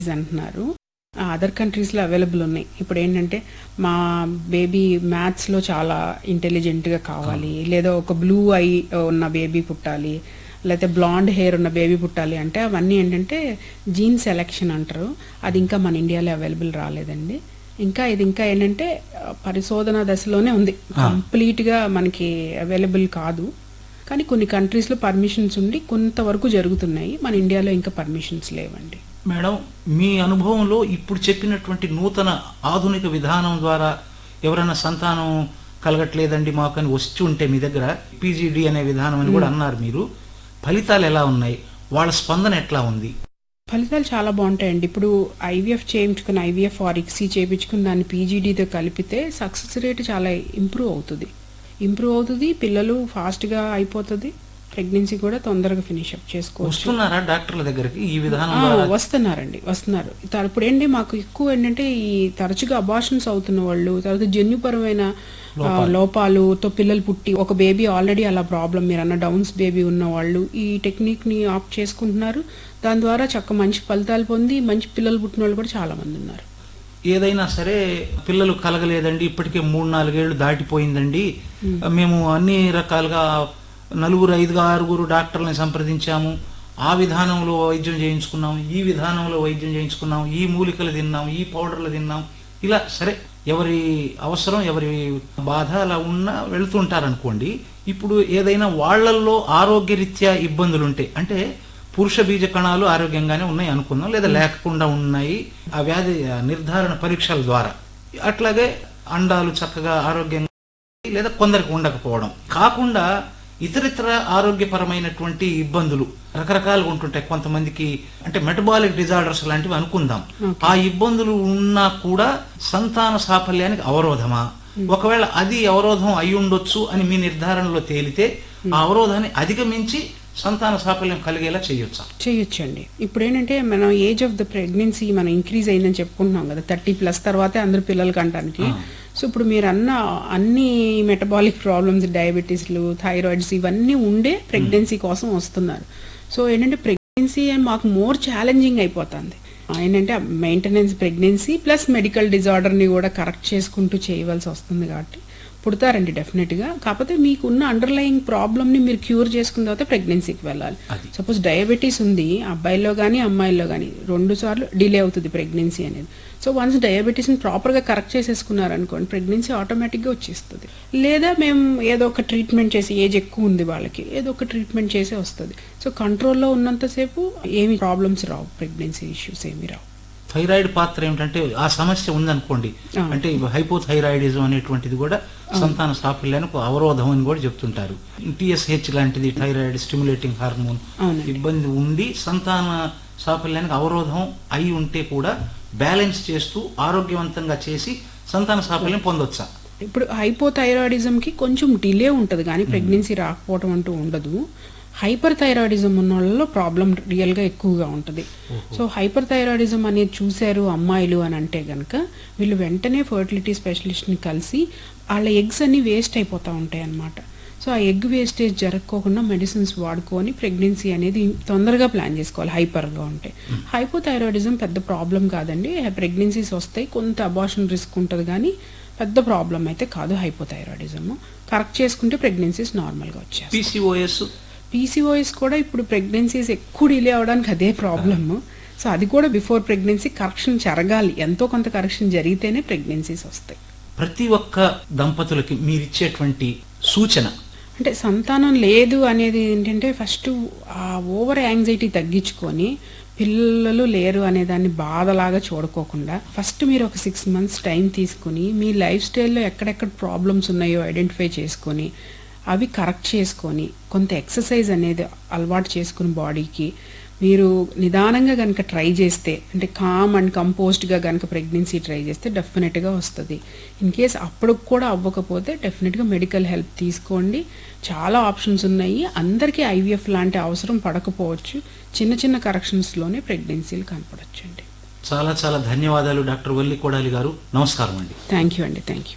అంటున్నారు అదర్ కంట్రీస్లో అవైలబుల్ ఉన్నాయి ఇప్పుడు ఏంటంటే మా బేబీ మ్యాథ్స్లో చాలా ఇంటెలిజెంట్గా కావాలి లేదా ఒక బ్లూ ఐ ఉన్న బేబీ పుట్టాలి లేకపోతే బ్లాండ్ హెయిర్ ఉన్న బేబీ పుట్టాలి అంటే అవన్నీ ఏంటంటే జీన్ సెలెక్షన్ అంటారు అది ఇంకా మన ఇండియాలో అవైలబుల్ రాలేదండి ఇంకా ఇది ఇంకా ఏంటంటే ఆ, పరిశోధన దశలోనే ఉంది కంప్లీట్గా మనకి అవైలబుల్ కాదు కానీ కొన్ని కంట్రీస్లో పర్మిషన్స్ ఉండి కొంతవరకు జరుగుతున్నాయి మన ఇండియాలో ఇంకా పర్మిషన్స్ లేవండి మేడం మీ అనుభవంలో ఇప్పుడు చెప్పినటువంటి నూతన ఆధునిక విధానం ద్వారా ఎవరైనా సంతానం కలగట్లేదండి మాకు అని వచ్చి ఉంటే మీ దగ్గర పీజీడి అనే విధానం అని కూడా అన్నారు మీరు ఫలితాలు ఎలా ఉన్నాయి వాళ్ళ స్పందన ఎట్లా ఉంది ఫలితాలు చాలా బాగుంటాయండి ఇప్పుడు ఐవీఎఫ్ చేయించుకుని ఐవీఎఫ్ ఆర్ ఇక్సీ చేయించుకుని దాన్ని పీజీడీతో కలిపితే సక్సెస్ రేట్ చాలా ఇంప్రూవ్ అవుతుంది ఇంప్రూవ్ అవుతుంది పిల్లలు ఫాస్ట్గా అయిపోతుంది ప్రెగ్నెన్సీ కూడా తొందరగా ఫినిష్ అప్ చేసుకోవచ్చు వస్తున్నారా డాక్టర్ల దగ్గరికి ఈ విధానం ఆ, ద్వారా వస్తున్నారండి వస్తున్నారు త- ఇప్పుడు ఏంటి మాకు ఎక్కువ ఏంటంటే ఈ తరచుగా అబార్షన్స్ అవుతున్న వాళ్ళు తర్వాత జన్యుపరమైన ఆ, లోపాలుతో పిల్లలు పుట్టి ఒక బేబీ ఆల్రెడీ అలా ప్రాబ్లం మీరు అన్న డౌన్స్ బేబీ ఉన్న వాళ్ళు ఈ టెక్నిక్ ని ఆప్ట్ చేసుకుంటున్నారు దాని ద్వారా చక్క మంచి ఫలితాలు పొంది మంచి పిల్లలు పుట్టిన వాళ్ళు కూడా చాలా మంది ఉన్నారు ఏదైనా సరే పిల్లలు కలగలేదండి ఇప్పటికే మూడు నాలుగేళ్లు దాటిపోయిందండి మేము అన్ని రకాలుగా నలుగురు ఐదు ఆరుగురు డాక్టర్లని సంప్రదించాము ఆ విధానంలో వైద్యం చేయించుకున్నాం ఈ విధానంలో వైద్యం చేయించుకున్నాం ఈ మూలికలు తిన్నాం ఈ పౌడర్లు తిన్నాం ఇలా సరే ఎవరి అవసరం ఎవరి బాధ అలా ఉన్నా వెళ్తుంటారు అనుకోండి ఇప్పుడు ఏదైనా వాళ్ళల్లో ఆరోగ్యరీత్యా ఇబ్బందులు ఉంటే అంటే పురుష బీజ కణాలు ఆరోగ్యంగానే ఉన్నాయి అనుకుందాం లేదా లేకుండా ఉన్నాయి ఆ వ్యాధి ఆ నిర్ధారణ పరీక్షల ద్వారా అట్లాగే అండాలు చక్కగా ఆరోగ్యంగా లేదా కొందరికి ఉండకపోవడం కాకుండా ఇతరితర ఆరోగ్యపరమైనటువంటి ఇబ్బందులు రకరకాలుగా ఉంటుంటాయి కొంతమందికి అంటే మెటబాలిక్ డిజార్డర్స్ లాంటివి అనుకుందాం ఆ ఇబ్బందులు ఉన్నా కూడా సంతాన సాఫల్యానికి అవరోధమా ఒకవేళ అది అవరోధం అయి ఉండొచ్చు అని మీ నిర్ధారణలో తేలితే ఆ అవరోధాన్ని అధిగమించి సంతాన సాఫల్యం కలిగేలా చేయొచ్చా చేయొచ్చండి ఇప్పుడు ఏంటంటే మనం ఏజ్ ఆఫ్ ద ప్రెగ్నెన్సీ మనం ఇంక్రీజ్ అయిందని చెప్పుకుంటున్నాం కదా థర్టీ ప్లస్ తర్వాతే అందరు పిల్లలు కంటానికి సో ఇప్పుడు మీరు అన్న అన్ని మెటబాలిక్ ప్రాబ్లమ్స్ డయాబెటీస్లు థైరాయిడ్స్ ఇవన్నీ ఉండే ప్రెగ్నెన్సీ కోసం వస్తున్నారు సో ఏంటంటే ప్రెగ్నెన్సీ మాకు మోర్ ఛాలెంజింగ్ అయిపోతుంది ఏంటంటే మెయింటెనెన్స్ ప్రెగ్నెన్సీ ప్లస్ మెడికల్ డిజార్డర్ని కూడా కరెక్ట్ చేసుకుంటూ చేయవలసి వస్తుంది కాబట్టి పుడతారండి డెఫినెట్గా కాకపోతే మీకు ఉన్న అండర్లయింగ్ ప్రాబ్లమ్ని మీరు క్యూర్ చేసుకున్న తర్వాత ప్రెగ్నెన్సీకి వెళ్ళాలి అది. సపోజ్ డయాబెటీస్ ఉంది అబ్బాయిల్లో కానీ అమ్మాయిల్లో కానీ రెండు సార్లు డిలే అవుతుంది ప్రెగ్నెన్సీ అనేది సో వన్స్ డయాబెటీస్ని ప్రాపర్గా కరెక్ట్ చేసేసుకున్నారు అనుకోండి ప్రెగ్నెన్సీ ఆటోమేటిక్గా వచ్చేస్తుంది లేదా మేము ఏదో ఒక ట్రీట్మెంట్ చేసి ఏజ్ ఎక్కువ ఉంది వాళ్ళకి ఏదో ఒక ట్రీట్మెంట్ చేసే వస్తుంది సో కంట్రోల్లో ఉన్నంతసేపు ఏమి ప్రాబ్లమ్స్ రావు ప్రెగ్నెన్సీ ఇష్యూస్ ఏమి రావు థైరాయిడ్ పాత్ర ఏమిటంటే ఆ సమస్య ఉందనుకోండి ఆ. అంటే హైపోథైరాయిడిజం అనేటువంటిది కూడా సంతాన సాఫల్యానికి ఒక అవరోధం అని కూడా చెప్తుంటారు టిఎస్హెచ్ లాంటిది థైరాయిడ్ స్టిమ్యులేటింగ్ హార్మోన్ అవునండి. ఇబ్బంది ఉండి సంతాన సాఫల్యానికి అవరోధం అయి ఉంటే కూడా బ్యాలెన్స్ చేస్తూ ఆరోగ్యవంతంగా చేసి సంతాన సాఫల్యం పొందొచ్చా ఇప్పుడు హైపోథైరాయిడిజంకి కొంచెం డిలే ఉంటుంది కానీ ప్రెగ్నెన్సీ రాకపోవడం అంటూ ఉండదు హైపర్ థైరాయిడిజం ఉన్న వాళ్ళలో ప్రాబ్లం రియల్గా ఎక్కువగా ఉంటుంది సో హైపర్ థైరాయిడిజం అనేది చూశారు అమ్మాయిలు అని అంటే గనక వీళ్ళు వెంటనే ఫర్టిలిటీ స్పెషలిస్ట్ని కలిసి వాళ్ళ ఎగ్స్ అన్ని వేస్ట్ అయిపోతూ ఉంటాయి అన్నమాట సో ఆ ఎగ్ వేస్టేజ్ జరగకోకుండా మెడిసిన్స్ వాడుకొని ప్రెగ్నెన్సీ అనేది తొందరగా ప్లాన్ చేసుకోవాలి హైపర్గా ఉంటే హైపోథైరాయిడిజం పెద్ద ప్రాబ్లం కాదండి ప్రెగ్నెన్సీస్ వస్తాయి కొంత అబార్షన్ రిస్క్ ఉంటుంది కానీ పెద్ద ప్రాబ్లం అయితే కాదు హైపోథైరాయిడిజం కరెక్ట్ చేసుకుంటే ప్రెగ్నెన్సీస్ నార్మల్గా వచ్చేస్తాయి పిసిఓఎస్ పీసీఓఎస్ కూడా ఇప్పుడు ప్రెగ్నెన్సీస్ ఎక్కువ డిలే అవడానికి అదే ప్రాబ్లమ్ సో అది కూడా బిఫోర్ ప్రెగ్నెన్సీ కరెక్షన్ జరగాలి ఎంతో కొంత కరెక్షన్ జరిగితేనే ప్రెగ్నెన్సీస్ వస్తాయి ప్రతి ఒక్క దంపతులకి మీరిచ్చేటువంటి సూచన అంటే సంతానం లేదు అనేది ఏంటంటే ఫస్ట్ ఆ ఓవర్ యాంగ్జైటీ తగ్గించుకొని పిల్లలు లేరు అనే దాన్ని బాధలాగా చూడుకోకుండా ఫస్ట్ మీరు ఒక సిక్స్ మంత్స్ టైం తీసుకుని మీ లైఫ్ స్టైల్లో ఎక్కడెక్కడ ప్రాబ్లమ్స్ ఉన్నాయో ఐడెంటిఫై చేసుకొని అవి కరెక్ట్ చేసుకొని కొంత ఎక్సర్సైజ్ అనేది అలవాటు చేసుకుని బాడీకి మీరు నిదానంగా కనుక ట్రై చేస్తే అంటే కామ్ అండ్ కంపోస్ట్గా కనుక ప్రెగ్నెన్సీ ట్రై చేస్తే డెఫినెట్గా వస్తుంది ఇన్ కేస్ అప్పుడు కూడా అవ్వకపోతే డెఫినెట్గా మెడికల్ హెల్ప్ తీసుకోండి చాలా ఆప్షన్స్ ఉన్నాయి అందరికీ ఐవీఎఫ్ లాంటి అవసరం పడకపోవచ్చు చిన్న చిన్న కరెక్షన్స్లోనే ప్రెగ్నెన్సీలు కనపడొచ్చండి చాలా చాలా ధన్యవాదాలు డాక్టర్ వల్లి కోడాలి గారు నమస్కారం అండి థ్యాంక్ యూ అండి థ్యాంక్ యూ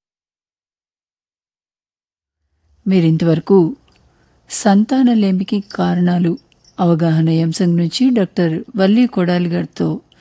మీరింతవరకు సంతానలేమికి కారణాలు అవగాహన అంశం నుంచి డాక్టర్ వల్లి కొడాలి గారితో